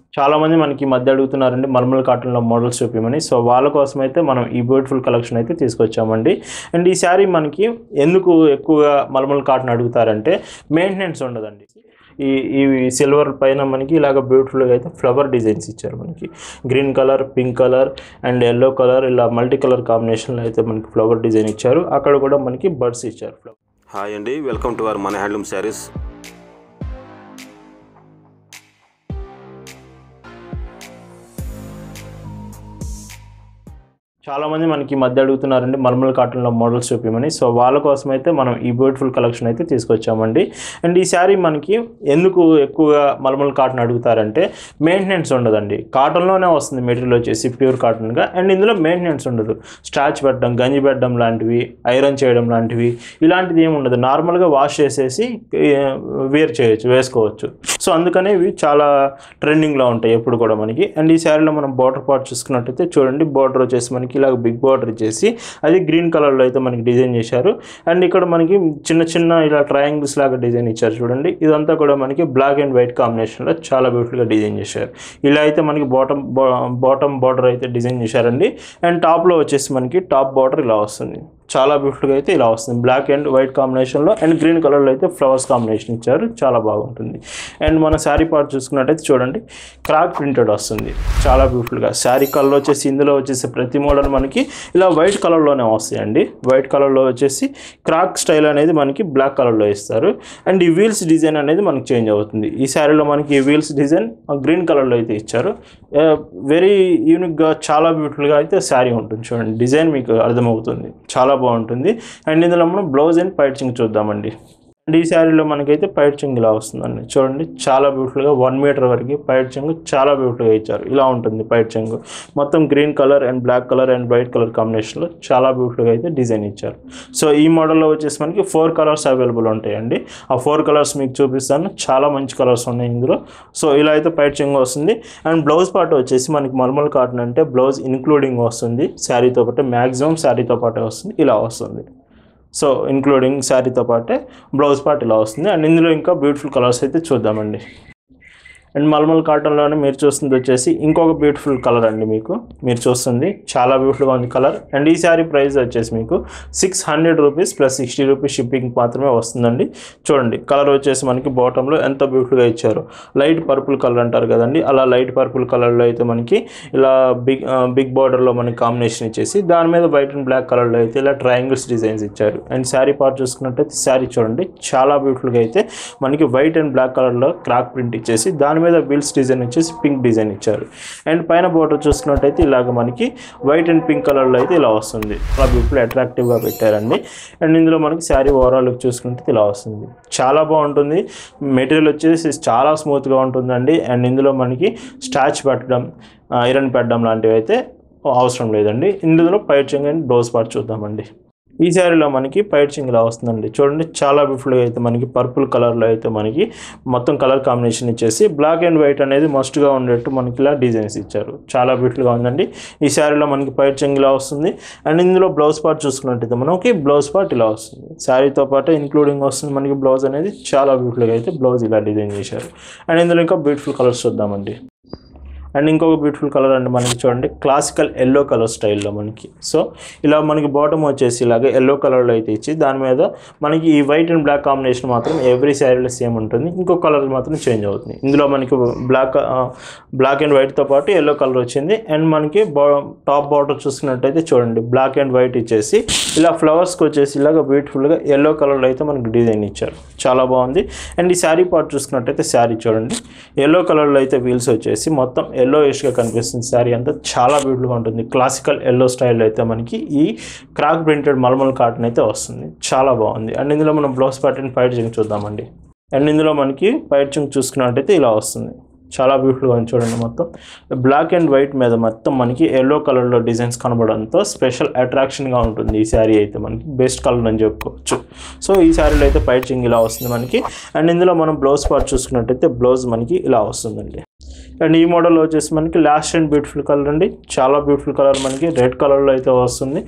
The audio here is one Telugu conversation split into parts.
చాలామంది మనకి ఈ మధ్య అడుగుతున్నారండి మల్మల్ కాటన్లో మోడల్స్ చూపించమని సో వాళ్ళ కోసం అయితే మనం ఈ బ్యూటిఫుల్ కలెక్షన్ అయితే తీసుకొచ్చామండి అండ్ ఈ శారీ మనకి ఎందుకు ఎక్కువగా మల్మల్ కాటన్ అడుగుతారంటే మెయింటెనెన్స్ ఉండదండి ఈ ఈ సిల్వర్ పైన మనకి ఇలాగ బ్యూటిఫుల్గా అయితే ఫ్లవర్ డిజైన్స్ ఇచ్చారు మనకి green colour pink colour and yellow colour ఇలా మల్టీ కలర్ కాంబినేషన్లో అయితే మనకి ఫ్లవర్ డిజైన్ ఇచ్చారు అక్కడ కూడా మనకి బర్డ్స్ ఇచ్చారు హాయ్ అండి వెల్కమ్ టు అవర్ మన హ్యాండ్లూమ్ శారీస్ చాలామంది మనకి ఈ మధ్య అడుగుతున్నారండి మల్మల్ కాటన్లో మోడల్స్ చూపించమని సో వాళ్ళ కోసం అయితే మనం ఈ బ్యూటిఫుల్ కలెక్షన్ అయితే తీసుకొచ్చామండి అండ్ ఈ శారీ మనకి ఎందుకు ఎక్కువగా మల్మల్ కాటన్ అడుగుతారంటే మెయింటెనెన్స్ ఉండదండి కాటన్లోనే వస్తుంది మెటీరియల్ వచ్చేసి ప్యూర్ కాటన్గా అండ్ ఇందులో మెయింటెనెన్స్ ఉండదు స్టాచ్ పెట్టడం గంజి పెట్టడం లాంటివి ఐరన్ చేయడం లాంటివి ఇలాంటిది ఏమి ఉండదు నార్మల్గా వాష్ చేసేసి వేర్ చేయొచ్చు వేసుకోవచ్చు సో అందుకనే ఇవి చాలా ట్రెండింగ్లో ఉంటాయి ఎప్పుడు కూడా మనకి అండ్ ఈ శారీలో మనం బార్డర్ పార్ట్ చూసుకున్నట్టయితే చూడండి బార్డర్ వచ్చేసి మనకి ఇలా బిగ్ బార్డర్ ఇచ్చేసి అది గ్రీన్ కలర్లో అయితే మనకి డిజైన్ చేశారు అండ్ ఇక్కడ మనకి చిన్న చిన్న ఇలా ట్రయాంగిల్స్ లాగా డిజైన్ ఇచ్చారు చూడండి ఇదంతా కూడా మనకి బ్లాక్ అండ్ వైట్ కాంబినేషన్లో చాలా బ్యూటిఫుల్గా డిజైన్ చేశారు ఇలా అయితే మనకి బాటమ్ బాటమ్ బార్డర్ అయితే డిజైన్ చేశారండి అండ్ టాప్లో వచ్చేసి మనకి టాప్ బార్డర్ ఇలా వస్తుంది చాలా బ్యూటిఫుల్గా అయితే ఇలా వస్తుంది బ్లాక్ అండ్ వైట్ కాంబినేషన్లో అండ్ గ్రీన్ కలర్లో అయితే ఫ్లవర్స్ కాంబినేషన్ ఇచ్చారు చాలా బాగుంటుంది అండ్ మన శారీ పార్ట్ చూసుకున్నట్టయితే చూడండి క్రాక్ ప్రింటెడ్ వస్తుంది చాలా బ్యూటిఫుల్గా శారీ కలర్ వచ్చేసి ఇందులో వచ్చేసి ప్రతి మోడల్ మనకి ఇలా వైట్ కలర్లోనే వస్తాయండి వైట్ కలర్లో వచ్చేసి క్రాక్ స్టైల్ అనేది మనకి బ్లాక్ కలర్లో ఇస్తారు అండ్ ఈ వీల్స్ డిజైన్ అనేది మనకి చేంజ్ అవుతుంది ఈ శారీలో మనకి ఈ వీల్స్ డిజైన్ గ్రీన్ కలర్లో అయితే ఇచ్చారు వెరీ యూనిక్గా చాలా బ్యూటిఫుల్గా అయితే శారీ ఉంటుంది చూడండి డిజైన్ మీకు అర్థమవుతుంది చాలా బాగుంటుంది అండ్ ఇందులో మనం బ్లౌజ్ అండ్ పైచింగ్ చూద్దామండి అండ్ ఈ శారీలో మనకైతే పైట్ చెంగు ఇలా వస్తుందండి చూడండి చాలా బ్యూటిఫుల్గా వన్ మీటర్ వరకు పైట్ చెంగు చాలా బ్యూటిఫుల్గా ఇచ్చారు ఇలా ఉంటుంది పైట్ చెంగు మొత్తం green colour and black colour and white colour కాంబినేషన్లో చాలా బ్యూటిఫుల్గా అయితే డిజైన్ ఇచ్చారు సో ఈ మోడల్లో వచ్చేసి మనకి ఫోర్ కలర్స్ అవైలబుల్ ఉంటాయండి ఆ ఫోర్ కలర్స్ మీకు చూపిస్తాను చాలా మంచి కలర్స్ ఉన్నాయి ఇందులో సో ఇలా అయితే పైట్ చెంగు వస్తుంది అండ్ బ్లౌజ్ పార్ట్ వచ్చేసి మనకి మల్మల్ కాటన్ అంటే బ్లౌజ్ ఇన్క్లూడింగ్ వస్తుంది శారీతో పాటు మ్యాక్సిమం శారీతో పాటే వస్తుంది ఇలా వస్తుంది సో ఇంక్లూడింగ్ శారీతో పాటే బ్లౌజ్ పార్ట్ ఇలా వస్తుంది అండ్ ఇందులో ఇంకా బ్యూటిఫుల్ కలర్స్ అయితే చూద్దామండి అండ్ మల్మల్ కాటన్లోనే మీరు చూస్తుంది వచ్చేసి ఇంకొక బ్యూటిఫుల్ కలర్ అండి మీకు మీరు చూస్తుంది చాలా బ్యూటిఫుల్గా ఉంది కలర్ అండ్ ఈ శారీ ప్రైస్ వచ్చేసి మీకు six hundred rupees plus sixty rupees shipping మాత్రమే వస్తుందండి చూడండి కలర్ వచ్చేసి మనకి బాటంలో ఎంత బ్యూటిఫుల్గా ఇచ్చారు లైట్ పర్పుల్ కలర్ అంటారు కదండి అలా లైట్ పర్పుల్ కలర్లో అయితే మనకి ఇలా బిగ్ బిగ్ బార్డర్లో మనకి కాంబినేషన్ ఇచ్చేసి దాని మీద వైట్ అండ్ బ్లాక్ కలర్లో అయితే ఇలా ట్రయాంగిల్స్ డిజైన్స్ ఇచ్చారు అండ్ శారీ పార్ట్ చూసుకున్నట్టయితే శారీ చూడండి చాలా బ్యూటిఫుల్గా అయితే మనకి వైట్ అండ్ బ్లాక్ కలర్లో క్రాక్ ప్రింట్ ఇచ్చేసి దాని మీద బిల్స్ డిజైన్ వచ్చేసి పింక్ డిజైన్ ఇచ్చారు అండ్ పైన బోర్డర్ చూసుకున్నట్టయితే ఇలాగ మనకి వైట్ అండ్ పింక్ కలర్లో అయితే ఇలా వస్తుంది చాలా బ్యూటిఫుల్ అట్రాక్టివ్గా పెట్టారండి అండ్ ఇందులో మనకి శారీ ఓవరాల్ లుక్ చూసుకుంటే ఇలా వస్తుంది చాలా బాగుంటుంది మెటీరియల్ వచ్చేసి చాలా స్మూత్గా ఉంటుందండి అండ్ ఇందులో మనకి స్టాచ్ పెట్టడం ఐరన్ పెట్టడం లాంటివి అయితే అవసరం లేదండి ఇందులో పైచింగ్ అండ్ డోస్ పార్ట్ చూద్దామండి ఈ శారీలో మనకి పైట్ చింగ్ ఇలా వస్తుందండి చూడండి చాలా బ్యూటిఫుల్గా అయితే మనకి పర్పుల్ కలర్లో అయితే మనకి మొత్తం కలర్ కాంబినేషన్ ఇచ్చేసి బ్లాక్ అండ్ వైట్ అనేది మస్ట్గా ఉండేట్టు మనకి ఇలా డిజైన్స్ ఇచ్చారు చాలా బ్యూటిఫుల్గా ఉందండి ఈ శారీలో మనకి పైట్ చింగ్ ఇలా వస్తుంది అండ్ ఇందులో బ్లౌజ్ పార్ట్ చూసుకున్నట్టయితే మనకి బ్లౌజ్ పార్ట్ ఇలా వస్తుంది శారీతో పాటు ఇంక్లూడింగ్ వస్తుంది మనకి బ్లౌజ్ అనేది చాలా బ్యూటిఫుల్గా అయితే బ్లౌజ్ ఇలా డిజైన్ చేశారు అండ్ ఇందులో ఇంకా బ్యూటిఫుల్ కలర్స్ చూద్దామండి అండ్ ఇంకొక బ్యూటిఫుల్ కలర్ అండి మనకి చూడండి క్లాసికల్ ఎల్లో కలర్ స్టైల్లో మనకి సో ఇలా మనకి బాటమ్ వచ్చేసి ఇలాగ ఎల్లో కలర్లో అయితే ఇచ్చి దాని మీద మనకి ఈ వైట్ అండ్ బ్లాక్ కాంబినేషన్ మాత్రం ఎవ్రీ శారీలో సేమ్ ఉంటుంది ఇంకో కలర్ మాత్రం చేంజ్ అవుతుంది ఇందులో మనకి బ్లాక్ బ్లాక్ అండ్ వైట్తో పాటు ఎల్లో కలర్ వచ్చింది అండ్ మనకి బా టాప్ బార్డర్ చూసుకున్నట్టయితే చూడండి బ్లాక్ అండ్ వైట్ ఇచ్చేసి ఇలా ఫ్లవర్స్కి వచ్చేసి ఇలాగ బ్యూటిఫుల్గా ఎల్లో కలర్లో అయితే మనకి డిజైన్ ఇచ్చారు చాలా బాగుంది అండ్ ఈ శారీ పార్ట్ చూసుకున్నట్టయితే శారీ చూడండి ఎల్లో కలర్లో అయితే వీల్స్ వచ్చేసి మొత్తం ఎల్లో ఇష్గా కనిపిస్తుంది శారీ అంతా చాలా బ్యూటిఫుల్గా ఉంటుంది క్లాసికల్ ఎల్లో స్టైల్లో అయితే మనకి ఈ క్రాక్ ప్రింటెడ్ మల్మల్ కాటన్ అయితే వస్తుంది చాలా బాగుంది అండ్ ఇందులో మనం బ్లౌజ్ ప్యాటర్న్ పైట్ చింగ్ చూద్దామండి అండ్ ఇందులో మనకి పైట్ చింగ్ చూసుకున్నట్టయితే ఇలా వస్తుంది చాలా బ్యూటిఫుల్గా ఉంది చూడండి మొత్తం బ్లాక్ అండ్ వైట్ మీద మొత్తం మనకి ఎల్లో కలర్లో డిజైన్స్ కనబడంతో స్పెషల్ అట్రాక్షన్గా ఉంటుంది ఈ శారీ అయితే మనకి బెస్ట్ కలర్ అని చెప్పుకోవచ్చు సో ఈ శారీలో అయితే పైట్ చింగ్ ఇలా వస్తుంది మనకి అండ్ ఇందులో మనం బ్లౌజ్ పార్ట్ చూసుకున్నట్టయితే బ్లౌజ్ మనకి ఇలా వస్తుందండి అండ్ ఈ మోడల్ వచ్చేసి మనకి లాస్ట్ అండ్ బ్యూటిఫుల్ కలర్ అండి చాలా బ్యూటిఫుల్ కలర్ మనకి రెడ్ కలర్లో అయితే వస్తుంది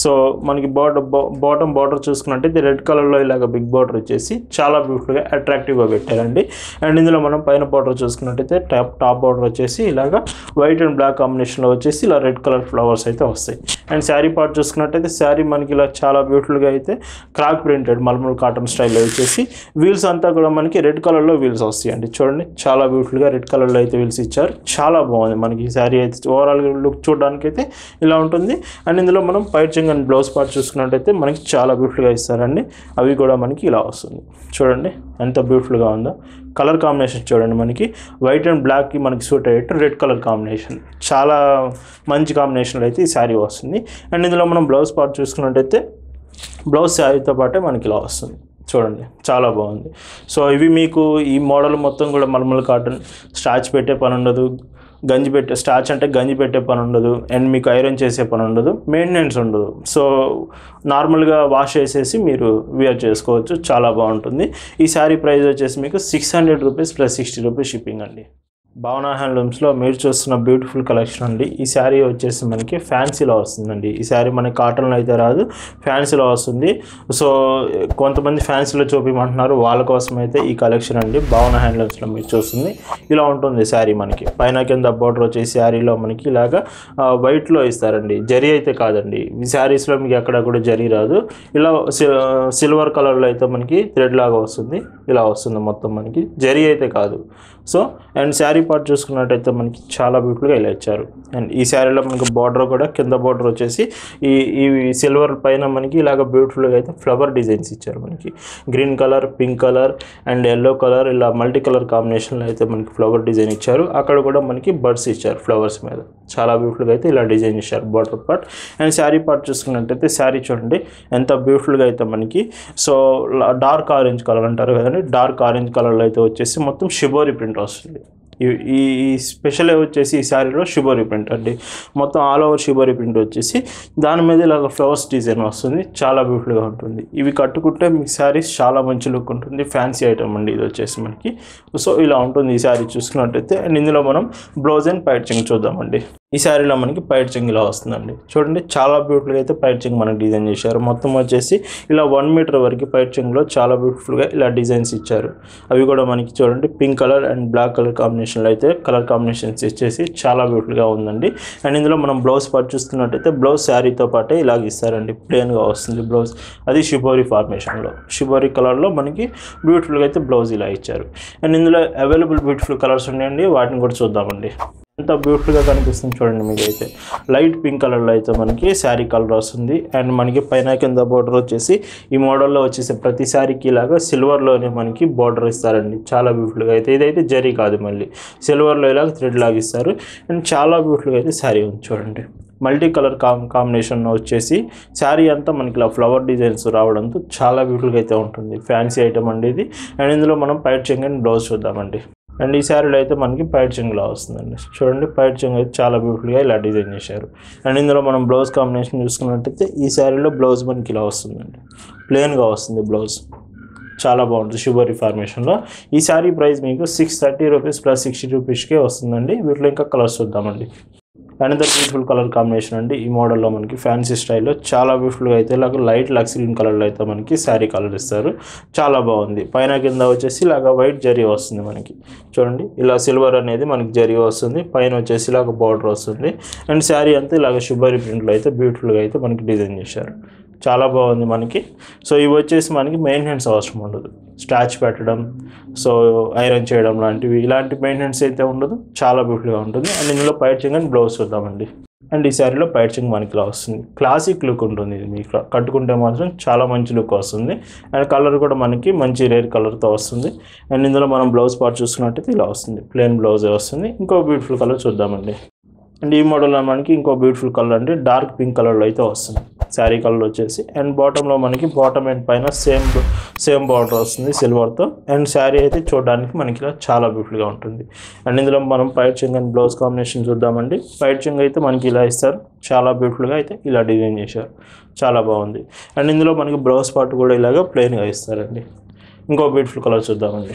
సో మనకి బార్డర్ బాటమ్ బార్డర్ చూసుకున్నట్టయితే రెడ్ కలర్లో ఇలాగ బిగ్ బార్డర్ వచ్చేసి చాలా బ్యూటిఫుల్గా అట్రాక్టివ్గా పెట్టారండి అండ్ ఇందులో మనం పైన బార్డర్ చూసుకున్నట్టయితే టాప్ టాప్ బార్డర్ వచ్చేసి ఇలాగ వైట్ అండ్ బ్లాక్ కాంబినేషన్లో వచ్చేసి ఇలా రెడ్ కలర్ ఫ్లవర్స్ అయితే వస్తాయి అండ్ శారీ పార్ట్ చూసుకున్నట్టయితే శారీ మనకి ఇలా చాలా బ్యూటిఫుల్గా అయితే క్రాక్ ప్రింటెడ్ మల్మల్ కాటన్ స్టైల్లో వచ్చేసి వీల్స్ అంతా కూడా మనకి రెడ్ కలర్లో వీల్స్ వస్తాయండి చూడండి చాలా బ్యూటిఫుల్గా రెడ్ కలర్లో అయితే వీల్స్ ఇచ్చారు చాలా బాగుంది మనకి ఈ శారీ అయితే ఓవరాల్ లుక్ చూడడానికి అయితే ఇలా ఉంటుంది అండ్ ఇందులో మనం పైచింగ్ అండ్ బ్లౌజ్ పార్ట్ చూసుకున్నట్టయితే మనకి చాలా బ్యూటిఫుల్గా ఇస్తారండి అవి కూడా మనకి ఇలా వస్తుంది చూడండి ఎంత బ్యూటిఫుల్గా ఉందో కలర్ కాంబినేషన్ చూడండి మనకి వైట్ అండ్ బ్లాక్కి మనకి సూట్ అయ్యేట్టు రెడ్ కలర్ కాంబినేషన్ చాలా మంచి కాంబినేషన్లో అయితే ఈ శారీ వస్తుంది అండ్ ఇందులో మనం బ్లౌజ్ పార్ట్ చూసుకున్నట్టయితే బ్లౌజ్ శారీతో పాటే మనకి ఇలా వస్తుంది చూడండి చాలా బాగుంది సో ఇవి మీకు ఈ మోడల్ మొత్తం కూడా మల్మల్ కాటన్ స్టాచ్ పెట్టే పని ఉండదు గంజి పెట్టే స్టాచ్ అంటే గంజి పెట్టే పని ఉండదు అండ్ మీకు ఐరన్ చేసే పని ఉండదు మెయింటెనెన్స్ ఉండదు సో నార్మల్గా వాష్ చేసేసి మీరు వేర్ చేసుకోవచ్చు చాలా బాగుంటుంది ఈ శారీ ప్రైస్ వచ్చేసి మీకు six hundred rupees plus sixty rupees shipping అండి భావన హ్యాండ్లూమ్స్లో మీరు చూస్తున్న బ్యూటిఫుల్ కలెక్షన్ అండి ఈ శారీ వచ్చేసి మనకి ఫ్యాన్సీలో వస్తుందండి ఈ శారీ మనకి కాటన్లో అయితే రాదు ఫ్యాన్సీలో వస్తుంది సో కొంతమంది ఫ్యాన్సీలో చూపించమంటున్నారు వాళ్ళ కోసం అయితే ఈ కలెక్షన్ అండి భావన హ్యాండ్లూమ్స్లో మీరు చూస్తుంది ఇలా ఉంటుంది శారీ మనకి పైన కింద బార్డర్ వచ్చే శారీలో మనకి ఇలాగా ఆ, వైట్లో ఇస్తారండి జరీ అయితే కాదండి ఈ శారీస్లో మీకు ఎక్కడ కూడా జరీ రాదు ఇలా సి- సిల్వర్ కలర్లో అయితే మనకి థ్రెడ్ లాగా వస్తుంది ఇలా వస్తుంది మొత్తం మనకి జరీ అయితే కాదు సో అండ్ శారీ పార్ట్ చూసుకున్నట్టయితే మనకి చాలా బ్యూటిఫుల్గా ఇలా ఇచ్చారు అండ్ ఈ శారీలో మనకి బార్డర్ కూడా కింద బార్డర్ వచ్చేసి ఈ ఈ సిల్వర్ పైన మనకి ఇలాగ బ్యూటిఫుల్గా అయితే ఫ్లవర్ డిజైన్స్ ఇచ్చారు మనకి green colour pink colour and yellow colour ఇలా మల్టీ కలర్ కాంబినేషన్లో అయితే మనకి ఫ్లవర్ డిజైన్ ఇచ్చారు అక్కడ కూడా మనకి బర్డ్స్ ఇచ్చారు ఫ్లవర్స్ మీద చాలా బ్యూటిఫుల్గా అయితే ఇలా డిజైన్ ఇచ్చారు border part and sari part చూసుకున్నట్టయితే శారీ చూడండి ఎంత బ్యూటిఫుల్గా అయితే మనకి సో డార్క్ ఆరెంజ్ కలర్ అంటారు కదండి డార్క్ ఆరెంజ్ కలర్లో అయితే వచ్చేసి మొత్తం షిబోరి ప్రింట్ వస్తుంది ఈ- ఈ ఈ స్పెషల్ వచ్చేసి ఈ శారీలో షిబోరి ప్రింట్ అండి మొత్తం ఆల్ ఓవర్ షిబోరి ప్రింట్ వచ్చేసి దాని మీద ఇలాగ ఫ్లవర్స్ డిజైన్ వస్తుంది చాలా బ్యూటిఫుల్గా ఉంటుంది ఇవి కట్టుకుంటే మీకు శారీస్ చాలా మంచి లుక్ ఉంటుంది ఫ్యాన్సీ ఐటమ్ అండి ఇది వచ్చేసి మనకి సో ఇలా ఉంటుంది ఈ శారీ చూసుకున్నట్టయితే అండ్ ఇందులో మనం బ్లౌజ్ అండ్ పైట్ చెంగ్ చూద్దామండి ఈ శారీలో మనకి పైట్ చెంగ్ ఇలా వస్తుందండి చూడండి చాలా బ్యూటిఫుల్గా అయితే పైట్ చెంగ్ మనకి డిజైన్ చేశారు మొత్తం వచ్చేసి ఇలా వన్ మీటర్ వరకు పైట్ చెంగ్లో చాలా బ్యూటిఫుల్గా ఇలా డిజైన్స్ ఇచ్చారు అవి కూడా మనకి చూడండి pink colour and black colour కాంబినేషన్లో అయితే కలర్ కాంబినేషన్స్ ఇచ్చేసి చాలా బ్యూటిఫుల్గా ఉందండి అండ్ ఇందులో మనం బ్లౌజ్ పార్ట్ చూస్తున్నట్టయితే బ్లౌజ్ శారీతో పాటే ఇలాగ ఇస్తారండి ప్లెయిన్గా వస్తుంది బ్లౌజ్ అది షిబోరి ఫార్మేషన్లో షిబోరి కలర్లో మనకి బ్యూటిఫుల్గా అయితే బ్లౌజ్ ఇలా ఇచ్చారు అండ్ ఇందులో అవైలబుల్ బ్యూటిఫుల్ కలర్స్ ఉన్నాయండి వాటిని కూడా చూద్దామండి ఎంత బ్యూటిఫుల్గా కనిపిస్తుంది చూడండి మీకు అయితే లైట్ పింక్ కలర్లో అయితే మనకి శారీ కలర్ వస్తుంది అండ్ మనకి పైన కింద బార్డర్ వచ్చేసి ఈ మోడల్లో వచ్చేసి ప్రతి శారీకి ఇలాగా సిల్వర్లోనే మనకి బార్డర్ ఇస్తారండి చాలా బ్యూటిఫుల్గా అయితే ఇదైతే జరీ కాదు మళ్ళీ సిల్వర్లో ఇలాగ థ్రెడ్ లాగా ఇస్తారు అండ్ చాలా బ్యూటిఫుల్గా అయితే శారీ ఉంది చూడండి మల్టీ కలర్ కాం కాంబినేషన్ వచ్చేసి శారీ అంతా మనకి ఇలా ఫ్లవర్ డిజైన్స్ రావడంతో చాలా బ్యూటిఫుల్గా అయితే ఉంటుంది ఫ్యాన్సీ ఐటమ్ అండి ఇది అండ్ ఇందులో మనం పైట్ చెంగ్ అండ్ బ్లౌజ్ చూద్దామండి అండ్ ఈ శారీలో అయితే మనకి పైట్ చెంగులా వస్తుందండి చూడండి పైట్ చెంగు అయితే చాలా బ్యూటిఫుల్గా ఇలా డిజైన్ చేశారు అండ్ ఇందులో మనం బ్లౌజ్ కాంబినేషన్ చూసుకున్నట్టయితే ఈ శారీలో బ్లౌజ్ మనకి ఇలా వస్తుందండి ప్లెయిన్గా వస్తుంది బ్లౌజ్ చాలా బాగుంటుంది షుగరీ ఫార్మేషన్లో ఈ శారీ ప్రైస్ మీకు six thirty rupees plus sixty రూపీస్కే వస్తుందండి వీటిలో ఇంకా కలర్స్ చూద్దామండి అనదర్ బ్యూటిఫుల్ కలర్ కాంబినేషన్ అండి ఈ మోడల్లో మనకి ఫ్యాన్సీ స్టైల్లో చాలా బ్యూటిఫుల్గా అయితే ఇలాగ లైట్ లక్స్ గ్రీన్ కలర్లో అయితే మనకి శారీ కలర్ ఇస్తారు చాలా బాగుంది పైన కింద వచ్చేసి ఇలాగ వైట్ జరీ వస్తుంది మనకి చూడండి ఇలా సిల్వర్ అనేది మనకి జరీ వస్తుంది పైన వచ్చేసి ఇలాగ బార్డర్ వస్తుంది అండ్ శారీ అంతా ఇలాగ షుబరీ ప్రింట్లో అయితే బ్యూటిఫుల్గా అయితే మనకి డిజైన్ చేశారు చాలా బాగుంది మనకి సో ఇవి వచ్చేసి మనకి మెయింటెనెన్స్ అవసరం ఉండదు స్టాచ్ పెట్టడం సో ఐరన్ చేయడం లాంటివి ఇలాంటి మెయింటెనెన్స్ అయితే ఉండదు చాలా బ్యూటిఫుల్గా ఉంటుంది అండ్ ఇందులో పైట్ చింగ్ అండ్ బ్లౌజ్ చూద్దామండి అండ్ ఈ శారీలో పైట్ చింగ్ మనకి ఇలా వస్తుంది క్లాసిక్ లుక్ ఉంటుంది ఇది మీకు కట్టుకుంటే మాత్రం చాలా మంచి లుక్ వస్తుంది అండ్ కలర్ కూడా మనకి మంచి రేర్ కలర్తో వస్తుంది అండ్ ఇందులో మనం బ్లౌజ్ పార్ట్ చూసుకున్నట్టయితే ఇలా వస్తుంది ప్లెయిన్ బ్లౌజ్ వస్తుంది ఇంకో బ్యూటిఫుల్ కలర్ చూద్దామండి అండ్ ఈ మోడల్లో మనకి ఇంకో బ్యూటిఫుల్ కలర్ అంటే డార్క్ పింక్ కలర్లో అయితే వస్తుంది శారీ కలర్ వచ్చేసి అండ్ బాటంలో మనకి బాటమ్ అండ్ పైన సేమ్ సేమ్ బార్డర్ వస్తుంది సిల్వర్తో అండ్ శారీ అయితే చూడడానికి మనకి ఇలా చాలా బ్యూటిఫుల్గా ఉంటుంది అండ్ ఇందులో మనం పైట్ చింగ్ అండ్ బ్లౌజ్ కాంబినేషన్ చూద్దామండి పైట్ చింగ్ అయితే మనకి ఇలా ఇస్తారు చాలా బ్యూటిఫుల్గా అయితే ఇలా డిజైన్ చేశారు చాలా బాగుంది అండ్ ఇందులో మనకి బ్లౌజ్ పార్ట్ కూడా ఇలాగ ప్లెయిన్గా ఇస్తారండి ఇంకో బ్యూటిఫుల్ కలర్ చూద్దామండి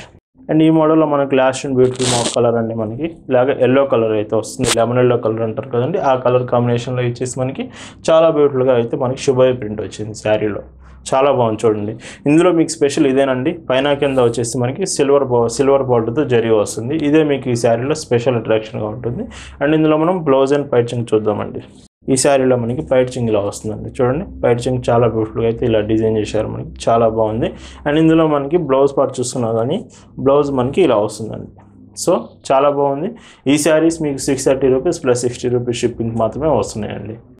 అండ్ ఈ మోడల్లో మనకి లాస్ట్ అండ్ బ్యూటిఫుల్ మో కలర్ అండి మనకి ఇలాగ ఎల్లో కలర్ అయితే వస్తుంది లెమన్ ఎల్లో కలర్ అంటారు కదండి ఆ కలర్ కాంబినేషన్లో ఇచ్చేసి మనకి చాలా బ్యూటిఫుల్గా అయితే మనకి శుభయ్య ప్రింట్ వచ్చింది శారీలో చాలా బాగుంది చూడండి ఇందులో మీకు స్పెషల్ ఇదేనండి పైన కింద వచ్చేసి మనకి సిల్వర్ బా సిల్వర్ బార్డర్తో జరీ వస్తుంది ఇదే మీకు ఈ శారీలో స్పెషల్ అట్రాక్షన్గా ఉంటుంది అండ్ ఇందులో మనం బ్లౌజ్ అండ్ పైచింగ్ చూద్దామండి ఈ శారీలో మనకి పైట్ చింగ్ ఇలా వస్తుందండి చూడండి పైట్ చింగ్ చాలా బ్యూటిఫుల్గా అయితే ఇలా డిజైన్ చేశారు మనకి చాలా బాగుంది అండ్ ఇందులో మనకి బ్లౌజ్ పార్ట్ చూస్తున్నా కానీ బ్లౌజ్ మనకి ఇలా వస్తుందండి సో చాలా బాగుంది ఈ శారీస్ మీకు six thirty rupees plus sixty rupees shipping మాత్రమే వస్తున్నాయండి